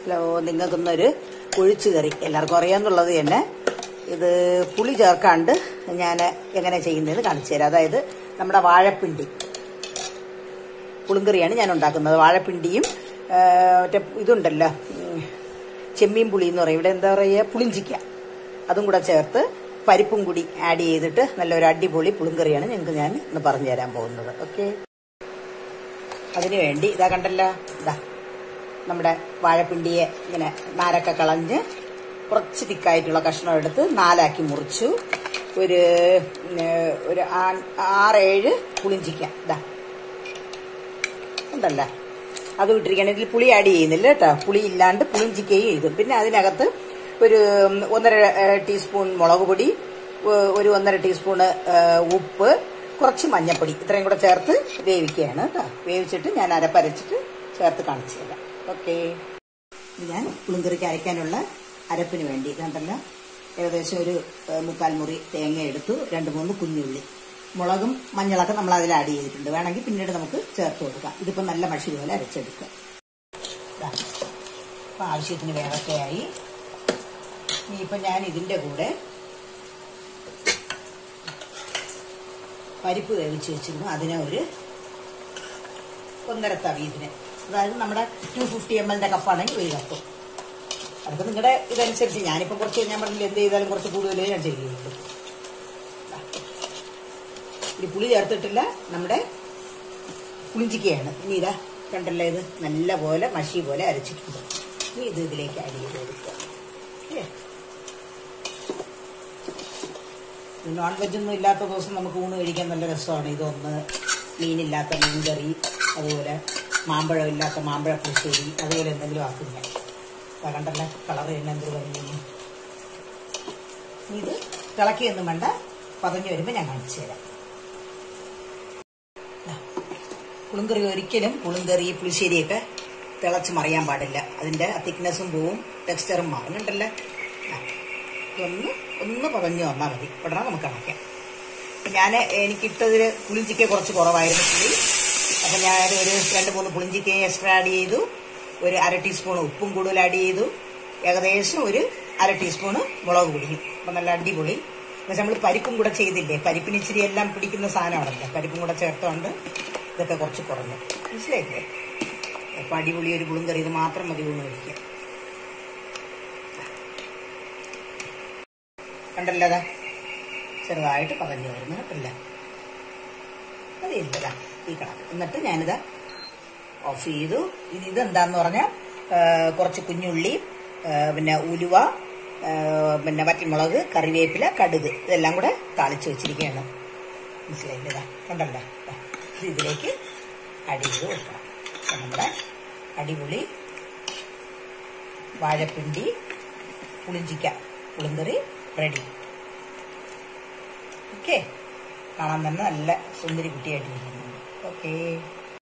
Hello നിങ്ങൾക്കൊന്നൊരു ഒഴിച്ചു കറി എല്ലാവർക്കും അറിയാമെന്നുള്ളത് തന്നെ ഇത് പുളി ചേർക്കാണ്ട് ഞാൻ എങ്ങനെ ചെയ്യുന്നതെന്ന് കാണിച്ചു തരാം അതായത് നമ്മുടെ വാഴപ്പിണ്ടി പുളിങ്കറിയാണ് ഞാൻ ഉണ്ടാക്കുന്നത് വാഴപ്പിണ്ടിയും ആ, മറ്റേ ഇതുണ്ടല്ലോ ഉം, ചെമ്മീൻ പുളി എന്ന് പറയും ഇവിടെ എന്താ പറയുക പുളിഞ്ചിക്ക അതും കൂടെ ചേർത്ത് പരിപ്പും കൂടി ആഡ് ചെയ്തിട്ട് നല്ലൊരു അടിപൊളി പുളിങ്കറിയാണ് ഞങ്ങൾക്ക് ഞാൻ ഇന്ന് പറഞ്ഞു തരാൻ പോകുന്നത് ഓക്കെ അതിനു വേണ്ടി ഇതാ കണ്ടല്ലോ ഇതാ നമ്മുടെ വാഴപ്പിണ്ടിയെ ഇങ്ങനെ നാരൊക്കെ കളഞ്ഞ് കുറച്ച് തിക്കായിട്ടുള്ള കഷ്ണം എടുത്ത് നാലാക്കി മുറിച്ചു ഒരു ഉം, ഒരു ആ- ആറേഴ് പുളിഞ്ചിക്ക ഇതാ ഉണ്ടല്ലോ അത് ഇട്ടിരിക്കണം ഇതിൽ പുളി ആഡ് ചെയ്യുന്നില്ല കേട്ടോ പുളി ഇല്ലാണ്ട് പുളിഞ്ചിക്കുകയും ചെയ്തു പിന്നെ അതിനകത്ത് ഒരു ഉം, ഒന്നര ഏഹ്, ടീസ്പൂൺ മുളക് പൊടി ഒ- ഒരു ഒന്നര ടീസ്പൂണ് ഏഹ്, ഉപ്പ് കുറച്ച് മഞ്ഞപ്പൊടി ഇത്രയും കൂടെ ചേർത്ത് വേവിക്കുകയാണ് കേട്ടോ വേവിച്ചിട്ട് ഞാൻ അരപ്പരച്ചിട്ട് ചേർത്ത് കാണിച്ചു തരാം ഓക്കെ ഞാൻ പുളിങ്കറിക്ക് അരയ്ക്കാനുള്ള അരപ്പിന് വേണ്ടി കണ്ടല്ലോ ഏകദേശം ഒരു ഏഹ്, മുക്കാൽ മുറി തേങ്ങ എടുത്തു രണ്ട് മൂന്ന് കുഞ്ഞുള്ളി മുളകും മഞ്ഞളൊക്കെ നമ്മൾ അതിൽ ആഡ് ചെയ്തിട്ടുണ്ട് വേണമെങ്കിൽ പിന്നീട് നമുക്ക് ചേർത്ത് കൊടുക്കാം ഇതിപ്പോൾ നല്ല മഷി പോലെ അരച്ചെടുക്കുക ദാ. ഇപ്പം ആവശ്യത്തിന് വേവൊക്കെയായി ഇനിയിപ്പോൾ ഞാൻ ഇതിൻ്റെ കൂടെ പരിപ്പ് വേവിച്ച് വെച്ചിരുന്നു അതിനെ ഒരു ഒന്നര തവി ഇതിന് അതായത് നമ്മുടെ ടു ഫിഫ്റ്റി എം എല്ലിന്റെ കപ്പാണെങ്കിൽ ഒരു കപ്പ് അതൊക്കെ നിങ്ങളുടെ ഇതനുസരിച്ച് ഞാനിപ്പോൾ കുറച്ച് ഞാൻ പറഞ്ഞില്ല എന്ത് ചെയ്താലും കുറച്ച് കൂടുതലേ ഞാൻ ചെയ്യുള്ളൂ ഇത് പുളി ചേർത്തിട്ടില്ല നമ്മുടെ പുളിഞ്ചിക്കയാണ് ഇനി ഇതാ കണ്ടല്ലോ ഇത് നല്ല പോലെ മഷി പോലെ അരച്ചിട്ടുണ്ട് ഇനി ഇത് ഇതിലേക്ക് ആഡ് ചെയ്ത് കൊടുക്കുക ഓക്കേ. നോൺ വെജ് ഒന്നും ഇല്ലാത്ത ദിവസം നമുക്ക് ഊണ് കഴിക്കാൻ നല്ല രസമാണ് ഇതൊന്ന് മീനില്ലാത്ത മീൻകറി അതുപോലെ മാമ്പഴം ഇല്ലാത്ത മാമ്പഴ പുളിശ്ശേരി അതുപോലെ എന്തെങ്കിലും ആക്കും ഞാൻ ദാ കണ്ടല്ലോ കളർ തന്നെ എന്തൊരു പറഞ്ഞു ഇത് തിളക്കിയൊന്നും വേണ്ട പതഞ്ഞു വരുമ്പോൾ ഞാൻ കാണിച്ചു തരാം ദാ, പുളിങ്കറി ഒരിക്കലും പുളിങ്കറി പുളിശ്ശേരിയൊക്കെ തിളച്ച് മറിയാൻ പാടില്ല അതിൻ്റെ തിക്നെസ്സും പോവും ടെക്സ്ചറും മാറും കണ്ടല്ലോ ദാ, ഇതൊന്ന് ഒന്ന് പതഞ്ഞു വന്നാൽ മതി ഉടനെ നമുക്ക് അടയ്ക്കാം ഞാൻ എനിക്കിട്ടതിൽ പുളിഞ്ചിക്ക കുറച്ച് കുറവായിരുന്നു പുളി അപ്പം ഞാൻ ഒരു രണ്ട് മൂന്ന് പുളിഞ്ചിക്ക എക്സ്ട്രാ ആഡ് ചെയ്തു ഒരു അര ടീസ്പൂൺ ഉപ്പും കൂടുതൽ ആഡ് ചെയ്തു ഏകദേശം ഒരു അര ടീസ്പൂണ് മുളക് പൊടിയും അപ്പം നല്ല അടിപൊളി പക്ഷെ നമ്മൾ പരിപ്പും കൂടെ ചെയ്തില്ലേ പരിപ്പിന് ഇച്ചിരി എല്ലാം പിടിക്കുന്ന സാധനമാണല്ലോ പരിപ്പും കൂടെ ചേർത്തോണ്ട് ഇതൊക്കെ കുറച്ച് കുറഞ്ഞു മനസ്സിലായില്ലേ അപ്പം അടിപൊളി ഒരു പുളിങ്കറി ഇത് മാത്രം മതി ഊണ് കഴിക്കാൻ കണ്ടല്ലോ അതാ ചെറുതായിട്ട് പതഞ്ഞു വരുന്നു കേട്ടില്ല അതില്ലതാ ഈ കണക്ക് എന്നിട്ട് ഞാനിതാ ഓഫ് ചെയ്തു ഇത് ഇതെന്താന്ന് പറഞ്ഞാൽ കുറച്ച് കുഞ്ഞുള്ളി ആ, പിന്നെ ഉലുവ ആ, പിന്നെ വറ്റൽമുളക് കറിവേപ്പില കടുക് ഇതെല്ലാം കൂടെ താളിച്ച് വെച്ചിരിക്കുകയാണ് മനസ്സിലായില്ലേ ഇതാ കണ്ടല്ലോ ദാ, ഇത് ഇതിലേക്ക് ആഡ് ചെയ്ത് കൊടുക്കണം അപ്പൊ നമ്മുടെ അടിപൊളി വാഴപ്പിണ്ടി പുളിഞ്ചിക്ക പുളിങ്കറി റെഡി ഓക്കെ കാണാൻ തന്നെ നല്ല സുന്ദരി കുട്ടിയായിട്ടിരിക്കുന്നുണ്ട് ഓക്കേ